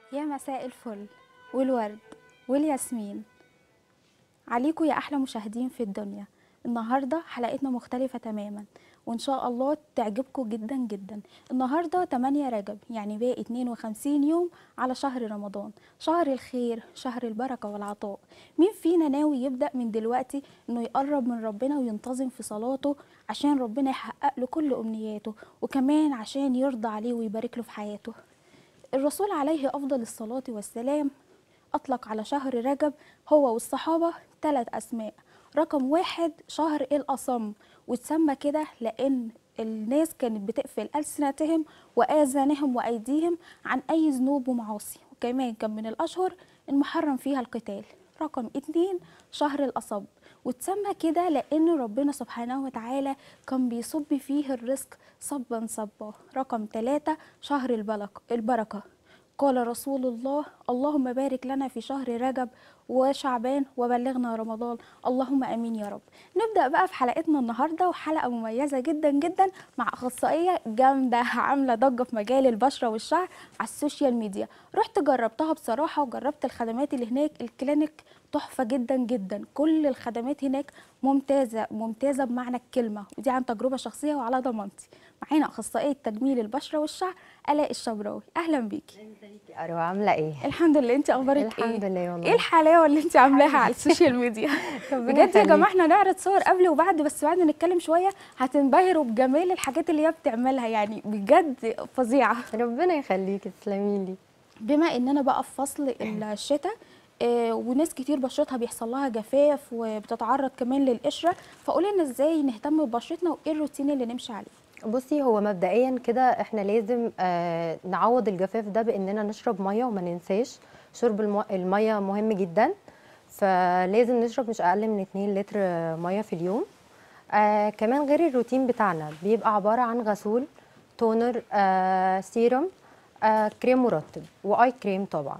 يا مساء الفل والورد والياسمين عليكم يا أحلى مشاهدين في الدنيا النهاردة حلقتنا مختلفة تماما وإن شاء الله تعجبكم جدا جدا النهاردة 8 رجب يعني باقي 52 يوم على شهر رمضان شهر الخير شهر البركة والعطاء مين فينا ناوي يبدأ من دلوقتي إنه يقرب من ربنا وينتظم في صلاته عشان ربنا يحقق له كل أمنياته وكمان عشان يرضى عليه ويبارك له في حياته الرسول عليه أفضل الصلاة والسلام أطلق على شهر رجب هو والصحابة ثلاث أسماء رقم واحد شهر الأصم واتسمى كده لأن الناس كانت بتقفل ألسنتهم وآذانهم وأيديهم عن أي ذنوب ومعاصي وكمان كان من الأشهر المحرم فيها القتال رقم اتنين شهر الأصب واتسمى كده لأن ربنا سبحانه وتعالى كان بيصب فيه الرزق صبا صبا رقم ثلاثة شهر البلك البركة قال رسول الله اللهم بارك لنا في شهر رجب وشعبان وبلغنا رمضان اللهم امين يا رب نبدا بقى في حلقتنا النهارده وحلقه مميزه جدا جدا مع اخصائيه جامده عامله ضجه في مجال البشره والشعر على السوشيال ميديا رحت جربتها بصراحه وجربت الخدمات اللي هناك الكلينيك تحفه جدا جدا كل الخدمات هناك ممتازه ممتازه بمعنى الكلمه ودي عن تجربه شخصيه وعلى ضمانتي معانا اخصائيه تجميل البشره والشعر الاء الشبراوي اهلا بيكي أروى عاملة إيه؟ الحمد لله انت اخبارك الحمد ايه لله والله ايه الحلاوه اللي انت عاملاها على السوشيال ميديا ربنا بجد يا يخليك. جماعه احنا نعرض صور قبل وبعد بس بعد نتكلم شويه هتنبهروا بجمال الحاجات اللي هي بتعملها يعني بجد فظيعه ربنا يخليكي تسلمي لي بما اننا بقى في فصل الشتاء آه، وناس كتير بشرتها بيحصل لها جفاف وبتتعرض كمان للقشره فقولي لنا ازاي نهتم ببشرتنا وايه الروتين اللي نمشي عليه بصي هو مبدئيا كده احنا لازم آه نعوض الجفاف ده باننا نشرب ميه وما ننساش شرب الم- الميه مهم جدا فلازم نشرب مش اقل من 2 لتر ميه في اليوم آه كمان غير الروتين بتاعنا بيبقى عباره عن غسول تونر آه سيروم آه كريم مرطب واي كريم طبعا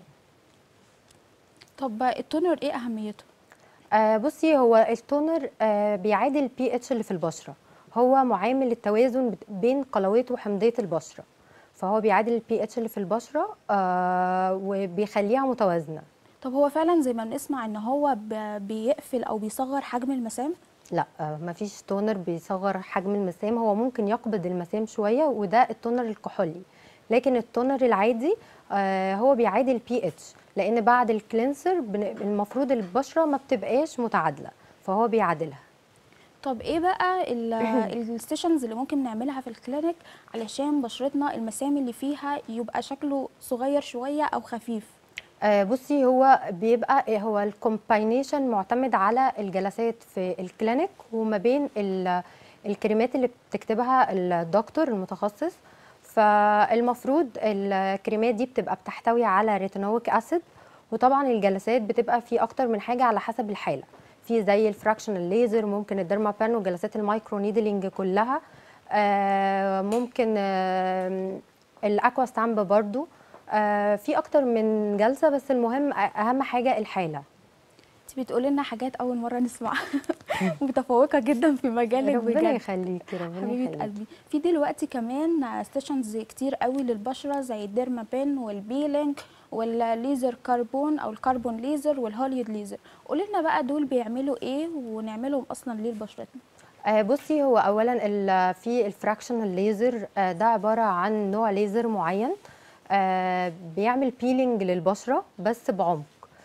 طب التونر ايه اهميته آه بصي هو التونر آه بيعادل البي اتش اللي في البشره هو معامل التوازن بت- بين قلويه وحمضيه البشره فهو بيعادل البي اتش اللي في البشره آه وبيخليها متوازنه طب هو فعلا زي ما بنسمع ان هو ب- بيقفل او بيصغر حجم المسام لا آه مفيش تونر بيصغر حجم المسام هو ممكن يقبض المسام شويه وده التونر الكحولي لكن التونر العادي آه هو بيعادل البي اتش لان بعد الكلينسر بن- المفروض البشره ما بتبقاش متعادله فهو بيعادلها طب ايه بقى الستيشنز اللي ممكن نعملها في الكلينيك علشان بشرتنا المسام اللي فيها يبقى شكله صغير شويه او خفيف آه، بصي هو بيبقى هو الكومباينيشن معتمد على الجلسات في الكلينيك وما بين ال- الكريمات اللي بتكتبها الدكتور المتخصص فالمفروض الكريمات دي بتبقى بتحتوي على ريتينويك اسيد وطبعا الجلسات بتبقى في اكتر من حاجه على حسب الحاله في زي الفراكشنال ليزر ممكن الديرما بان وجلسات المايكرو نيدلينج كلها آه، ممكن آه، الاكوا ستامب برضو آه، في اكتر من جلسه بس المهم اهم حاجه الحاله انت بتقولي لنا حاجات اول مره نسمعها متفوقه جدا في مجالك ربنا بجد يخليكي ربنا حبيبه يخليكي قلبي في دلوقتي كمان ستيشنز كتير قوي للبشره زي الديرما بين والبيلينج والليزر كربون او الكربون ليزر والهوليود ليزر قولي لنا بقى دول بيعملوا ايه ونعملهم اصلا ليه لبشرتنا آه، بصي هو اولا ال- في الفراكشنال ليزر آه، ده عباره عن نوع ليزر معين آه، بيعمل بيلينج للبشره بس بعمق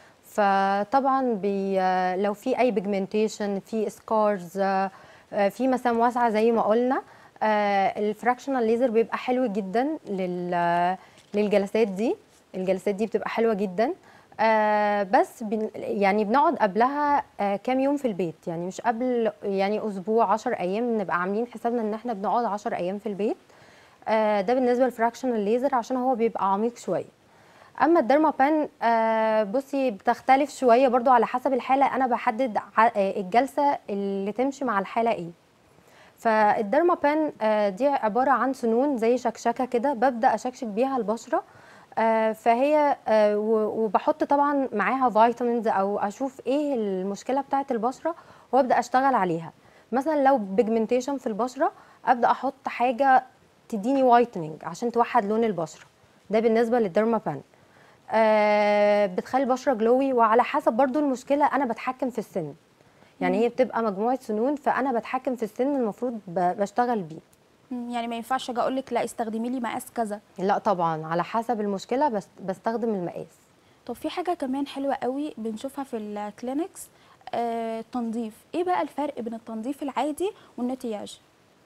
فطبعا بي آه، لو في اي بيجمنتيشن في سكارز في مسام واسعه زي ما قلنا الفراكشنال ليزر بيبقى حلو جدا لل- للجلسات دي الجلسات دي بتبقى حلوه جدا آه بس بن يعني بنقعد قبلها آه كام يوم في البيت يعني مش قبل يعني اسبوع 10 ايام نبقى عاملين حسابنا ان احنا بنقعد 10 ايام في البيت آه ده بالنسبه للفراكشنال ليزر عشان هو بيبقى عميق شويه اما الديرما بان آه بصي بتختلف شويه برضو على حسب الحاله انا بحدد ع- آه، الجلسه اللي تمشي مع الحاله ايه فالديرما بان آه، دي عباره عن سنون زي شكشكه كده ببدا اشكشك بيها البشره آه، فهي آه، و- وبحط طبعا معاها فيتامينز او اشوف ايه المشكله بتاعه البشره وابدا اشتغل عليها مثلا لو بيجمنتيشن في البشره ابدا احط حاجه تديني وايتنينج عشان توحد لون البشره ده بالنسبه للديرما بان آه بتخلي البشره جلوي وعلى حسب برضو المشكله انا بتحكم في السن يعني هي بتبقى مجموعه سنون فانا بتحكم في السن المفروض ب- بشتغل بيه مم، يعني ما ينفعش اجي اقول لك لا استخدمي لي مقاس كذا لا طبعا على حسب المشكله بس بستخدم المقاس طب في حاجه كمان حلوه قوي بنشوفها في الكلينكس آه تنظيف ايه بقى الفرق بين التنظيف العادي والنتياج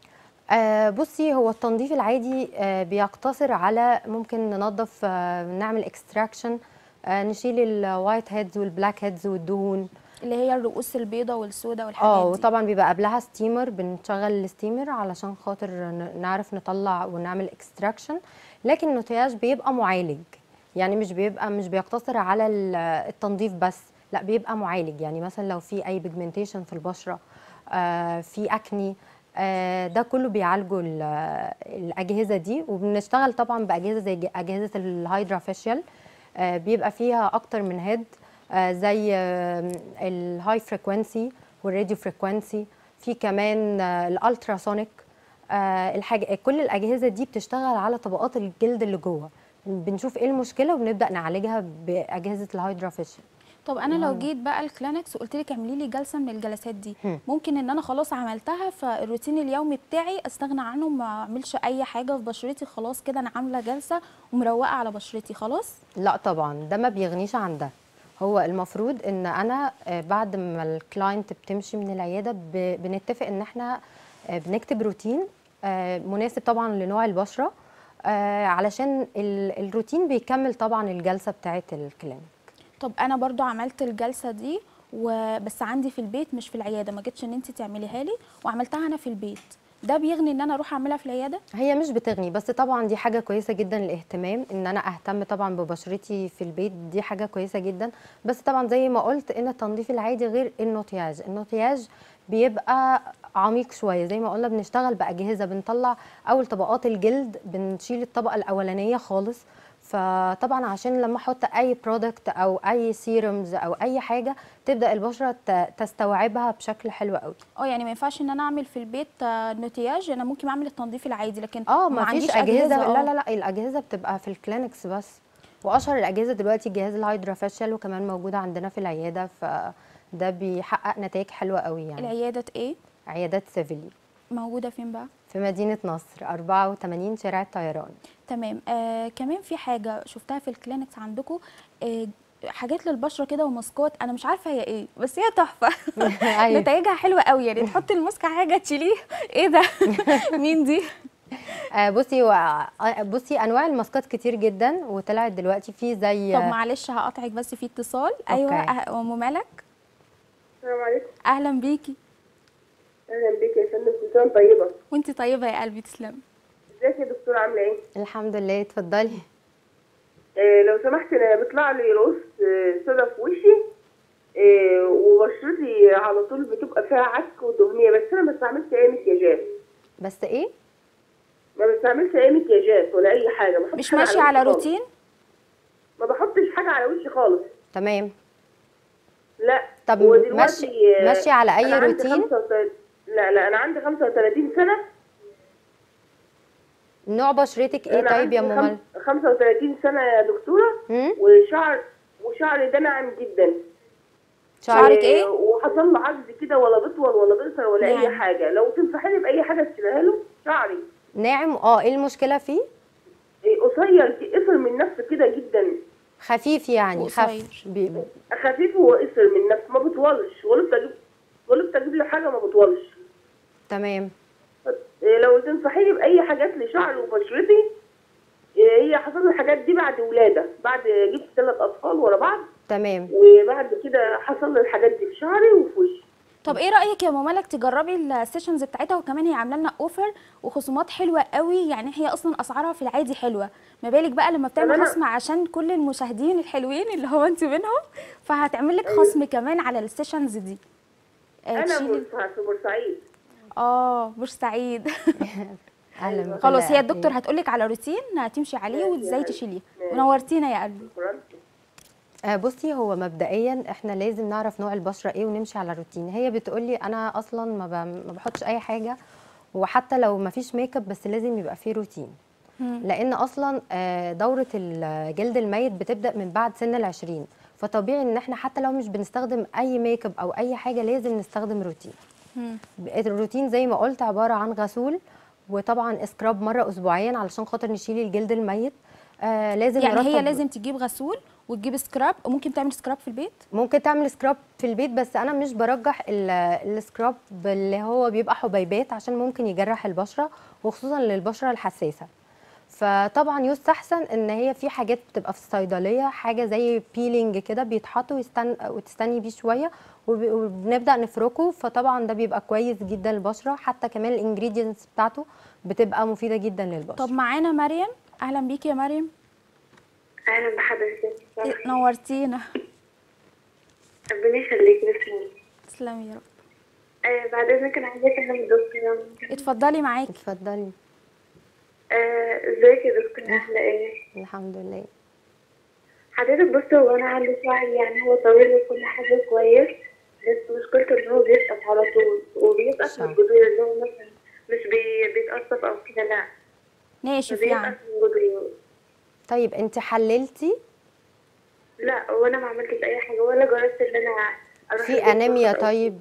آه بصي هو التنظيف العادي آه بيقتصر على ممكن ننظف آه نعمل اكستراكشن آه نشيل الوايت هيدز والبلاك هيدز والدهون اللي هي الرؤوس البيضاء والسوداء والحاجات اه دي وطبعا بيبقى قبلها ستيمر بنشغل الستيمر علشان خاطر ن- نعرف نطلع ونعمل اكستراكشن لكن النوتياج بيبقى معالج يعني مش بيبقى مش بيقتصر على ال- التنظيف بس لا بيبقى معالج يعني مثلا لو في اي بيجمنتيشن في البشره آه في اكني آه ده كله بيعالجوا ال- الاجهزه دي وبنشتغل طبعا باجهزه زي ج- اجهزه الهايدرا فيشيال آه بيبقى فيها اكتر من هيد آه زي الهاي فريكوينسي والراديو فريكوينسي في كمان آه الالتراسونيك آه الحاجه كل الاجهزه دي بتشتغل على طبقات الجلد اللي جوه بنشوف ايه المشكله وبنبدا نعالجها باجهزه الهايدرا فيشيال طب انا لو جيت بقى الكلينكس وقلت لك اعملي لي جلسه من الجلسات دي هم. ممكن ان انا خلاص عملتها فالروتين اليومي بتاعي استغنى عنه ما اعملش اي حاجه في بشرتي خلاص كده انا عامله جلسه ومروقه على بشرتي خلاص لا طبعا ده ما بيغنيش عن ده هو المفروض ان انا آه، بعد ما الكلاينت بتمشي من العياده ب- بنتفق ان احنا آه، بنكتب روتين آه، مناسب طبعا لنوع البشره آه، علشان ال- الروتين بيكمل طبعا الجلسه بتاعه الكلينيك طب انا برضو عملت الجلسه دي وبس عندي في البيت مش في العياده ما جيتش ان انت تعمليها لي وعملتها انا في البيت ده بيغني ان انا اروح اعملها في العياده هي مش بتغني بس طبعا دي حاجه كويسه جدا الاهتمام ان انا اهتم طبعا ببشرتي في البيت دي حاجه كويسه جدا بس طبعا زي ما قلت ان التنظيف العادي غير النوتياج النوتياج بيبقى عميق شويه زي ما قلنا بنشتغل باجهزه بنطلع اول طبقات الجلد بنشيل الطبقه الاولانيه خالص فطبعا عشان لما احط اي برودكت او اي سيرمز او اي حاجه تبدا البشره ت- تستوعبها بشكل حلو قوي اه يعني ما ينفعش ان انا اعمل في البيت آه، نوتياج انا ممكن اعمل التنظيف العادي لكن اه ما عنديش فيش اجهزه آه. لا لا لا الاجهزه بتبقى في الكلينكس بس واشهر الاجهزه دلوقتي جهاز الهايدرا فاشل وكمان موجوده عندنا في العياده فده بيحقق نتائج حلوه قوي يعني العياده ايه عيادات سيفيلي موجوده فين بقى في مدينه نصر 84 شارع الطيران تمام آه كمان في حاجه شفتها في الكلينكس عندكم آه حاجات للبشره كده وماسكات انا مش عارفه هي ايه بس هي تحفه أيوة. نتائجها حلوه قوي يعني تحطي الماسك على حاجه تشيليه ايه ده مين دي آه بصي هو آه بصي انواع الماسكات كتير جدا وطلعت دلوقتي في زي طب معلش هقطعك بس في اتصال ايوه أوكي. أه- ام ملك السلام عليكم اهلا بيكي اهلا بك يا فندم كل سنه طيبه وانت طيبه يا قلبي تسلمي ازيك يا دكتوره عامله ايه الحمد لله اتفضلي آه لو سمحت انا بيطلع لي رؤوس آه سودا في وشي آه وبشرتي على طول بتبقى فيها عك ودهنيه بس انا ما بستعملش اي مكياجات بس ايه ما بستعملش اي مكياجات ولا اي حاجه ما بحطش مش حاجة ماشيه وشي على خالص. روتين ما بحطش حاجه على وشي خالص تمام لا طب ودلوقتي، ماشي- آه، ماشي على أي أنا عندي روتين؟ 35 لا لا انا عندي 35 سنه نوع بشرتك ايه أنا طيب يا عندي ممل خم- 35 سنه يا دكتوره هم؟ وشعر وشعري ده ناعم جدا شعرك و- إيه؟ وحصل له عجز كده ولا بيطول ولا بيقصر ولا اي نعم. حاجه لو تنصحيني باي حاجه تشيلها له شعري ناعم اه ايه المشكله فيه إيه، قصير ك- قصر من نفسه كده جدا خفيف يعني قصير. خف بي... خفيف وقصر من نفسه ما بيطولش غلبت اجيب غلبت اجيب له حاجه ما بيطولش تمام إيه، لو تنصحيني باي حاجات لشعري وبشرتي إيه، هي حصل لي الحاجات دي بعد ولاده بعد جبت ثلاث اطفال ورا بعض تمام وبعد كده حصل لي الحاجات دي في شعري وفي وشي طب ايه رايك يا ام ملك تجربي السيشنز بتاعتها وكمان هي عامله لنا اوفر وخصومات حلوه قوي يعني هي اصلا اسعارها في العادي حلوه ما بالك بقى لما بتعمل طب أنا- خصم عشان كل المشاهدين الحلوين اللي هو انت منهم فهتعمل لك خصم كمان على السيشنز دي آه، انا تشيلي بورسع- في بورسعيد اه بورسعيد اهلا بكل خلاص هي أهلي. الدكتور هتقولك على روتين هتمشي عليه ماشي وازاي يا تشيليه ماشي. ونورتينا يا قلبي شكرا آه بصي هو مبدئيا احنا لازم نعرف نوع البشره ايه ونمشي على الروتين هي بتقولي انا اصلا ما, ب... ما بحطش اي حاجه وحتى لو ما فيش ميك اب بس لازم يبقى فيه روتين مم. لان اصلا آه، دوره الجلد الميت بتبدا من بعد سن العشرين فطبيعي ان احنا حتى لو مش بنستخدم اي ميك اب او اي حاجه لازم نستخدم روتين مم. الروتين زي ما قلت عباره عن غسول وطبعا اسكراب مره اسبوعيا علشان خاطر نشيل الجلد الميت آه لازم يعني هي نرطب- لازم تجيب غسول وتجيب سكراب وممكن تعمل سكراب في البيت ممكن تعمل سكراب في البيت بس انا مش برجح ال- السكراب اللي هو بيبقى حبيبات عشان ممكن يجرح البشره وخصوصا للبشره الحساسه فطبعا يستحسن ان هي في حاجات بتبقى في الصيدليه حاجه زي بيلينج كده بيتحط ويستن وتستني بيه شويه وب- وبنبدا نفركه فطبعا ده بيبقى كويس جدا للبشره حتى كمان الانجريدينتس بتاعته بتبقى مفيده جدا للبشره طب معانا مريم اهلا بيكي يا مريم اهلا بحضرتك إيه، نورتينا ربنا يخليك بس تسلمي يا رب آه بعد اذنك انا عايزه اكلم الدكتور اتفضلي معاكي اتفضلي آه، ازيك يا دكتور عامله ايه الحمد لله حضرتك بص هو انا عندي شعر يعني هو طويل وكل حاجه كويس بس مشكلته ان هو بيسقط على طول وبيسقط شعر. من الجذور اللي هو مثلا مش بي... بيتقصف او كده لا ناشف بيسقط يعني من الجذور طيب انت حللتي لا وانا ما عملتش اي حاجه ولا جربت ان انا اروح في لدكتور انيميا أو- طيب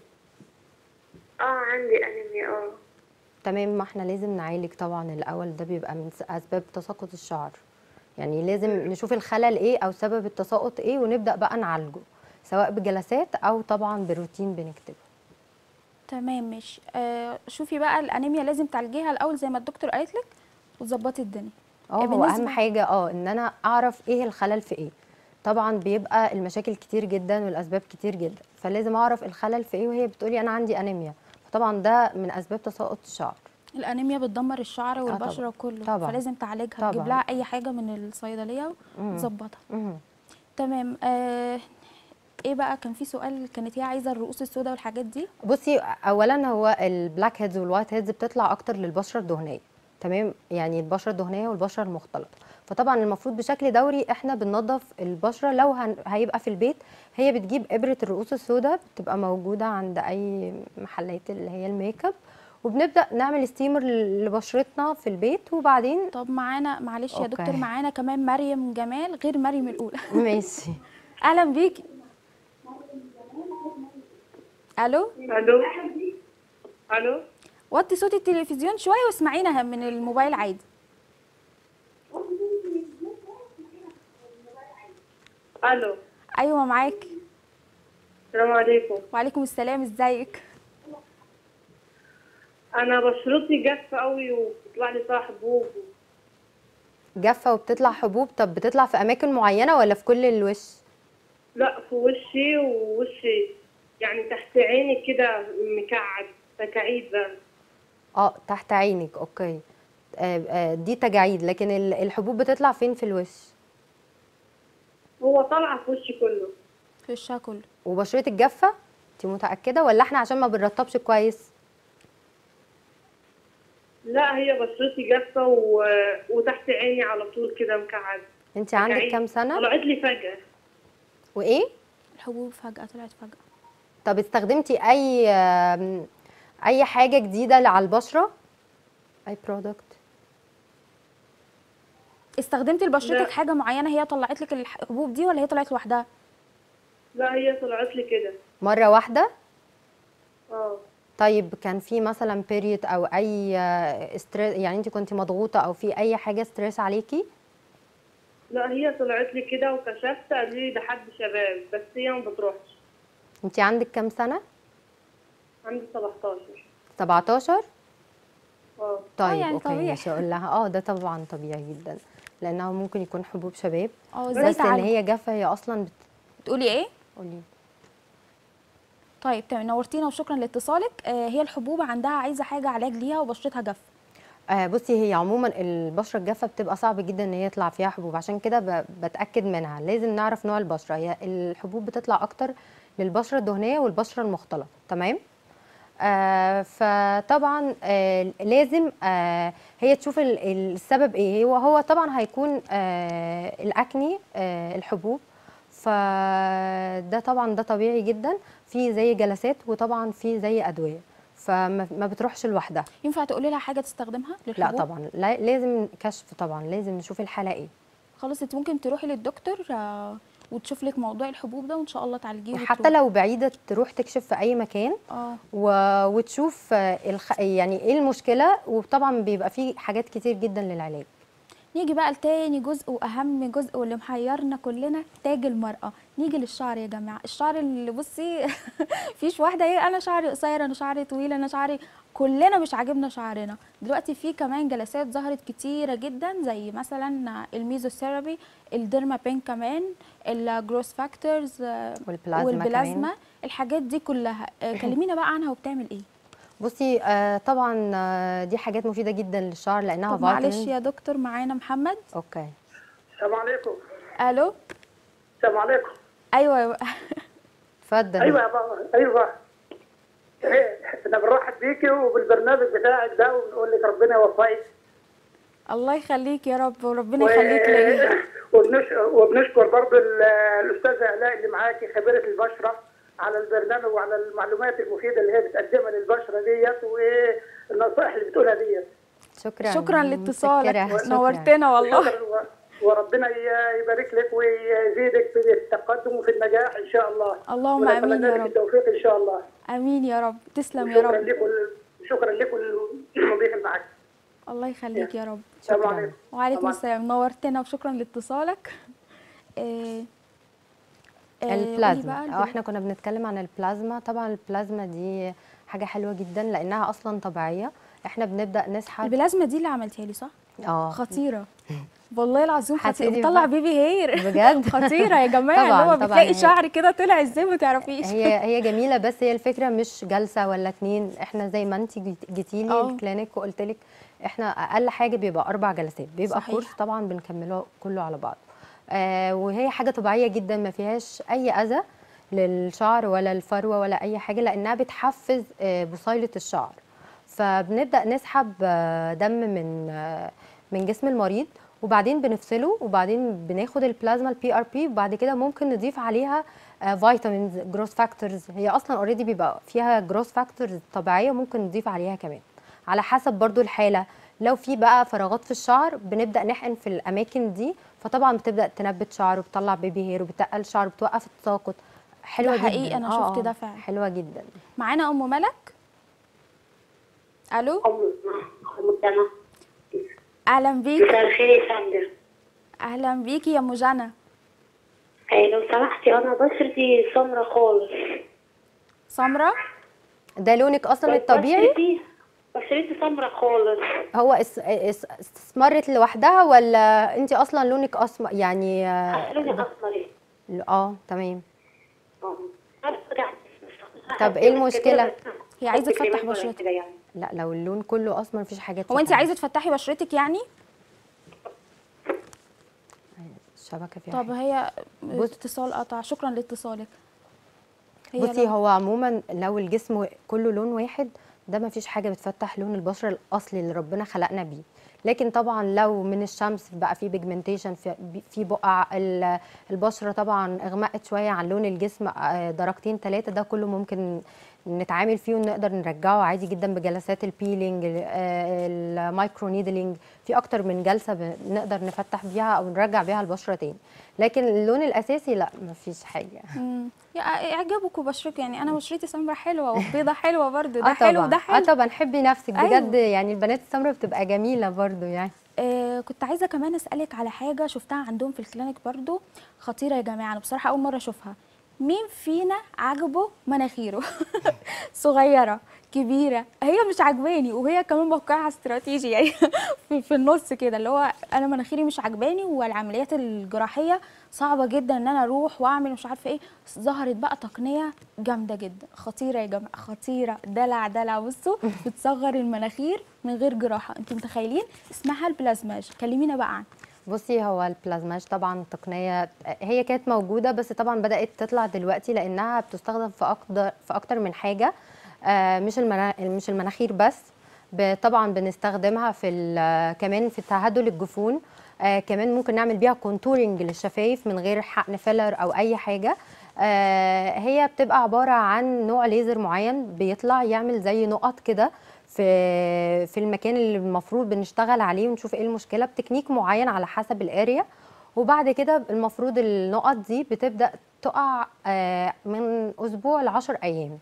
اه عندي انيميا اه تمام ما احنا لازم نعالج طبعا الاول ده بيبقى من س- اسباب تساقط الشعر يعني لازم نشوف الخلل ايه او سبب التساقط ايه ونبدا بقى نعالجه سواء بجلسات او طبعا بروتين بنكتبه تمام ماشي آه شوفي بقى الانيميا لازم تعالجيها الاول زي ما الدكتور قالت لك وتظبطي الدنيا اه هو بالنسبة- اهم حاجه اه ان انا اعرف ايه الخلل في ايه طبعا بيبقى المشاكل كتير جدا والاسباب كتير جدا فلازم اعرف الخلل في ايه وهي بتقولي انا عندي انيميا فطبعا ده من اسباب تساقط الشعر الانيميا بتدمر الشعر طبعاً. والبشره وكله طبعاً. فلازم تعالجها طبعاً. تجيب لها اي حاجه من الصيدليه مم. وتظبطها مهم. تمام آه ايه بقى كان في سؤال كانت هي عايزه الرؤوس السوداء والحاجات دي بصي اولا هو البلاك هيدز والوايت هيدز بتطلع اكتر للبشره الدهنيه تمام يعني البشره الدهنيه والبشره المختلطه فطبعا المفروض بشكل دوري احنا بننظف البشره لو هن... هيبقى في البيت هي بتجيب ابره الرؤوس السوداء بتبقى موجوده عند اي محلات اللي هي الميك اب وبنبدا نعمل ستيمر لبشرتنا في البيت وبعدين طب معانا معلش يا أوكي. دكتور معانا كمان مريم جمال غير مريم الاولى ماشي اهلا بيكي الو الو الو وطي صوت التلفزيون شويه واسمعينا من الموبايل عادي الو ايوه معاك السلام عليكم وعليكم السلام ازيك انا بشرتي جافه قوي وبيطلع لي فيها حبوب جافه وبتطلع حبوب طب بتطلع في اماكن معينه ولا في كل الوش لا في وشي ووشي يعني تحت عيني كده مكعب تكاعيد بقى اه تحت عينك اوكي آه آه دي تجاعيد لكن ال- الحبوب بتطلع فين في الوش هو طالعه في وشي كله في وشها كله وبشرتك جافه انت متاكده ولا احنا عشان ما بنرطبش كويس لا هي بشرتي جافه و... وتحت عيني على طول كده مكعب انت عندك تكاعيد. كام سنه طلعت لي فجاه وايه الحبوب فجاه طلعت فجاه طب استخدمتي اي آم، اي حاجه جديده على البشره اي برودكت استخدمتي لبشرتك لا. حاجه معينه هي طلعت لك الحبوب دي ولا هي طلعت لوحدها لا هي طلعت لي كده مره واحده اه طيب كان في مثلا بيريود او اي ستريس يعني انت كنت مضغوطه او في اي حاجه ستريس عليكي لا هي طلعت لي كده وكشفت قالوا لي ده حد شباب بس هي ما بتروحش انت عندك كام سنه عندي 17 17 اه طيب يعني اوكي طبيعي. مش هقول لها اه ده طبعا طبيعي جدا لانه ممكن يكون حبوب شباب اه ازاي بس ان تعالج هي جافه هي اصلا بتقولي ايه بتقولي طيب تمام نورتينا وشكرا لاتصالك آه هي الحبوب عندها عايزه حاجه علاج ليها وبشرتها جافه آه بصي هي عموما البشره الجافه بتبقى صعب جدا ان هي يطلع فيها حبوب عشان كده ب- بتاكد منها لازم نعرف نوع البشره هي الحبوب بتطلع اكتر للبشره الدهنيه والبشره المختلطه تمام آه فطبعا آه لازم آه هي تشوف ال- السبب ايه هو هو طبعا هيكون آه الاكني آه الحبوب فده طبعا ده طبيعي جدا في زي جلسات وطبعا في زي ادويه فما ما بتروحش لوحدها ينفع تقولي لها حاجه تستخدمها لا للحبوب طبعا لا لازم كشف طبعا لازم نشوف الحاله ايه خلاص انت ممكن تروحي للدكتور آه، وتشوف لك موضوع الحبوب ده وان شاء الله تعالجيه حتى وتروحي. لو بعيده تروح تكشف في اي مكان اه و... وتشوف آه، الخ... يعني ايه المشكله وطبعا بيبقى فيه حاجات كتير جدا للعلاج نيجي بقى لتاني جزء واهم جزء واللي محيرنا كلنا تاج المرأة نيجي للشعر يا جماعة الشعر اللي بصي فيش واحدة ايه انا شعري قصير انا شعري طويل انا شعري كلنا مش عاجبنا شعرنا دلوقتي في كمان جلسات ظهرت كتيرة جدا زي مثلا الميزوثيرابي الديرما بين كمان الجروس فاكتورز والبلازما والبلازما كمان. الحاجات دي كلها آه، كلمينا بقى عنها وبتعمل ايه بصي آه طبعا آه دي حاجات مفيده جدا للشعر لانها طب معلش فيتامين يا دكتور معانا محمد اوكي السلام عليكم الو السلام عليكم ايوه أيوة. اتفضل ايوه يا بابا ايوه إيه، احنا بنرحب بيكي وبالبرنامج بتاعك ده وبنقول لك ربنا يوفقك الله يخليك يا رب وربنا يخليك ليا وبنش... وبنشكر برضه ال- الاستاذه الاء اللي معاكي خبيره البشره على البرنامج وعلى المعلومات المفيده اللي هي بتقدمها للبشره ديت والنصائح اللي بتقولها ديت شكرا شكرا لاتصالك متشكرة، شكراً. نورتنا والله شكراً و- وربنا ي- يبارك لك ويزيدك في التقدم وفي النجاح ان شاء الله اللهم ونتمنى آمين يا لك رب. التوفيق ان شاء الله امين يا رب تسلم يا شكرا رب لكم شكرا لكم المضيف اللي معاك الله يخليك يا رب السلام شكراً. عليكم وعليكم طبعاً. السلام نورتنا وشكرا لاتصالك إيه إيه، قولي البلازما بقى اه البل- احنا كنا بنتكلم عن البلازما طبعا البلازما دي حاجه حلوه جدا لانها اصلا طبيعيه احنا بنبدا نسحب البلازما دي اللي عملتيها لي صح اه خطيره والله العظيم خطيره هتقولي بتطلع بقى. بيبي هير بجد خطيره يا جماعه طبعاً، اللي هو طبعاً بتلاقي هي- شعر كده طلع ازاي ما تعرفيش هي هي جميله بس هي الفكره مش جلسه ولا اتنين احنا زي ما انت جيتي لي اه. الكلينيك وقلت لك احنا اقل حاجه بيبقى اربع جلسات بيبقى صحيح. كورس طبعا بنكمله كله على بعض آه وهي حاجه طبيعيه جدا ما فيهاش اي اذى للشعر ولا الفروه ولا اي حاجه لانها بتحفز آه بصيله الشعر فبنبدا نسحب آه دم من آه من جسم المريض وبعدين بنفصله وبعدين بناخد البلازما البي ار بي وبعد كده ممكن نضيف عليها فيتامينز جروث فاكتورز هي اصلا اوريدي بيبقى فيها جروث فاكتورز طبيعيه ممكن نضيف عليها كمان على حسب برضو الحاله لو في بقى فراغات في الشعر بنبدا نحقن في الاماكن دي فطبعا بتبدا تنبت شعر وبتطلع بيبي هير وبتقل شعر وبتوقف التساقط حلوه جدا حقيقي، أنا آه، شفت آه، ده فعلا. حلوه جدا معانا ام ملك الو أم سما اهلا بيك مساء الخير يا ساندر اهلا بيكي يا مجنى آه، لو سمحتي أنا بشرتي سمرة خالص سمره ده لونك اصلا الطبيعي بشرتي بشرتي سمرة خالص هو اس- اس- استثمرت لوحدها ولا انت اصلا لونك اسمر يعني اه لوني أسمر آه، تمام آه. طب إيه المشكلة؟ هي عايزة حط تفتح كريمات ولا بشرتها. كده يعني. لا لو اللون كله اسمر مفيش حاجه هو انت تفتح. عايزه تفتحي بشرتك يعني الشبكه فيها طب حاجة. هي بص- اتصال قطع شكرا لاتصالك هي بصي لو- هو عموما لو الجسم كله لون واحد ده ما فيش حاجه بتفتح لون البشره الاصلي اللي ربنا خلقنا بيه لكن طبعا لو من الشمس بقى في بيجمنتيشن في في بقع ال- البشره طبعا اغمقت شويه عن لون الجسم آه، درجتين ثلاثه ده كله ممكن نتعامل فيه ونقدر نرجعه عادي جدا بجلسات البيلينج آه، المايكرو نيدلينج في اكتر من جلسه بنقدر نفتح بيها او نرجع بيها البشره تاني لكن اللون الاساسي لا ما فيش حاجه مم. يا اعجبكم بشرتك يعني انا بشرتي سمرة حلوه وبيضه حلوه برضو ده اه حلو طبعا وده اه حلو طبعا حبي نفسك أيوة. بجد يعني البنات السمراء بتبقى جميله برضو يعني آه كنت عايزه كمان اسالك على حاجه شفتها عندهم في الكلينيك برضو خطيره يا جماعه انا بصراحه اول مره اشوفها مين فينا عجبه مناخيره صغيره كبيره هي مش عجباني وهي كمان موقعها استراتيجي يعني في, في النص كده اللي هو انا مناخيري مش عجباني والعمليات الجراحيه صعبه جدا ان انا اروح واعمل مش عارفه ايه ظهرت بقى تقنيه جامده جدا خطيره يا جماعه خطيره دلع دلع بصوا بتصغر المناخير من غير جراحه انتوا متخيلين اسمها البلازماج كلمينا بقى عنها بصي هو البلازماج طبعا تقنيه هي كانت موجوده بس طبعا بدات تطلع دلوقتي لانها بتستخدم في اكتر في اكتر من حاجه آه، مش المنا... مش المناخير بس ب- طبعا بنستخدمها في ال- كمان في تهدل الجفون آه كمان ممكن نعمل بيها كونتورنج للشفايف من غير حقن فيلر او اي حاجه آه هي بتبقى عباره عن نوع ليزر معين بيطلع يعمل زي نقط كده في في المكان اللي المفروض بنشتغل عليه ونشوف ايه المشكله بتكنيك معين على حسب الاريا وبعد كده المفروض النقط دي بتبدا تقع آه من اسبوع ل 10 ايام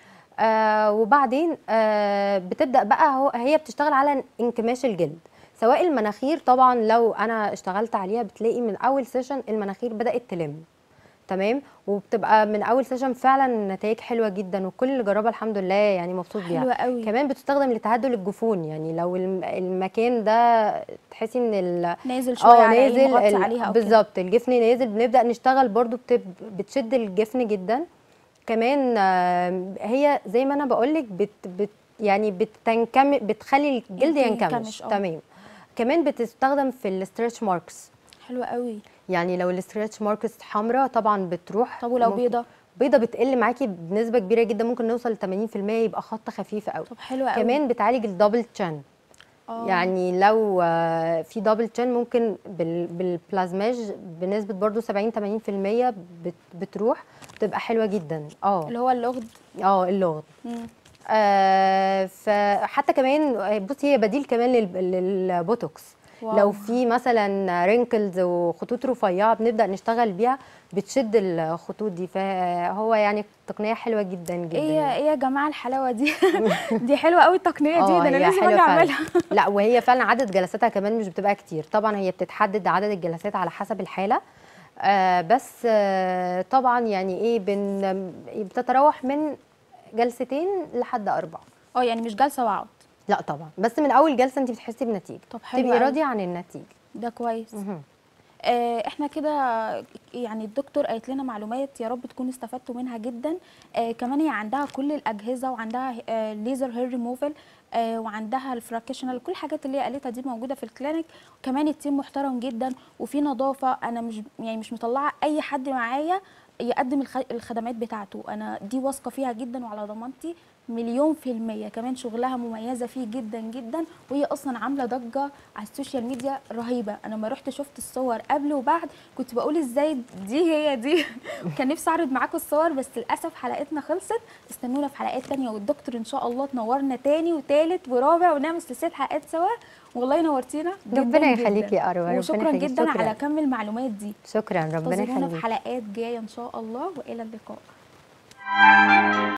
آه وبعدين آه بتبدا بقى هو هي بتشتغل على انكماش الجلد سواء المناخير طبعا لو انا اشتغلت عليها بتلاقي من اول سيشن المناخير بدات تلم تمام وبتبقى من اول سيشن فعلا نتائج حلوه جدا وكل اللي جربها الحمد لله يعني مبسوط بيها حلوة قوي كمان بتستخدم لتهدل الجفون يعني لو الم- المكان ده تحسي ان ال- نازل شويه اه على نازل مغطي ال- عليها أو كده. بالظبط الجفن نازل بنبدا نشتغل برضو بتب بتشد الجفن جدا كمان آه، هي زي ما انا بقول لك بت بت يعني بتنكم بتخلي الجلد ينكمش، ينكمش اه. تمام كمان بتستخدم في الاسترتش ماركس حلوه قوي يعني لو الاسترتش ماركس حمراء طبعا بتروح طب ولو ممكن- بيضه بيضه بتقل معاكي بنسبه كبيره جدا ممكن نوصل ل 80% يبقى خط خفيف قوي طب حلوه قوي كمان بتعالج الدبل تشان آه. يعني لو آه، في دبل تشين ممكن بال- بالبلازماج بنسبه برضو 70 80% بت- بتروح بتبقى حلوه جدا اه اللي هو اللغد اه اللغط مم. آه فحتى كمان آه، بصي هي بديل كمان لل- للبوتوكس واو. لو في مثلا رينكلز وخطوط رفيعه بنبدا نشتغل بيها بتشد الخطوط دي فهو يعني تقنيه حلوه جدا جدا ايه يا- ايه يا جماعه الحلاوه دي دي حلوه قوي التقنيه دي اه ده انا هي لازم حلوة اجي فعلا. اعملها لا وهي فعلا عدد جلساتها كمان مش بتبقى كتير طبعا هي بتتحدد عدد الجلسات على حسب الحاله آه بس آه طبعا يعني ايه بن بتتراوح من جلستين لحد اربعه اه يعني مش جلسه واقعد لا طبعا بس من اول جلسه انت بتحسي بنتيجه طب حلو تبقي قوي. راضيه عن النتيجه ده كويس مهم. آه، احنا كده يعني الدكتور قالت لنا معلومات يا رب تكونوا استفدتوا منها جدا آه كمان هي عندها كل الاجهزه وعندها آه ليزر هير ريموفل آه وعندها الفراكشنال كل الحاجات اللي هي قالتها دي موجوده في الكلينيك كمان التيم محترم جدا وفي نظافه انا مش يعني مش مطلعه اي حد معايا يقدم الخ- الخدمات بتاعته انا دي واثقه فيها جدا وعلى ضمانتي مليون في المية كمان شغلها مميزة فيه جدا جدا وهي أصلا عاملة ضجة على السوشيال ميديا رهيبة أنا لما رحت شفت الصور قبل وبعد كنت بقول إزاي دي هي دي كان نفسي أعرض معاكم الصور بس للأسف حلقتنا خلصت استنونا في حلقات تانية والدكتور إن شاء الله تنورنا تاني وتالت ورابع ونعمل سلسلة حلقات سوا والله نورتينا جدا ربنا جدا. يخليكي يا أروى، ربنا وشكرا يخليكي. جدا شكراً. على كم المعلومات دي شكرا ربنا انتظرونا في يخليكي حلقات جاية إن شاء الله وإلى اللقاء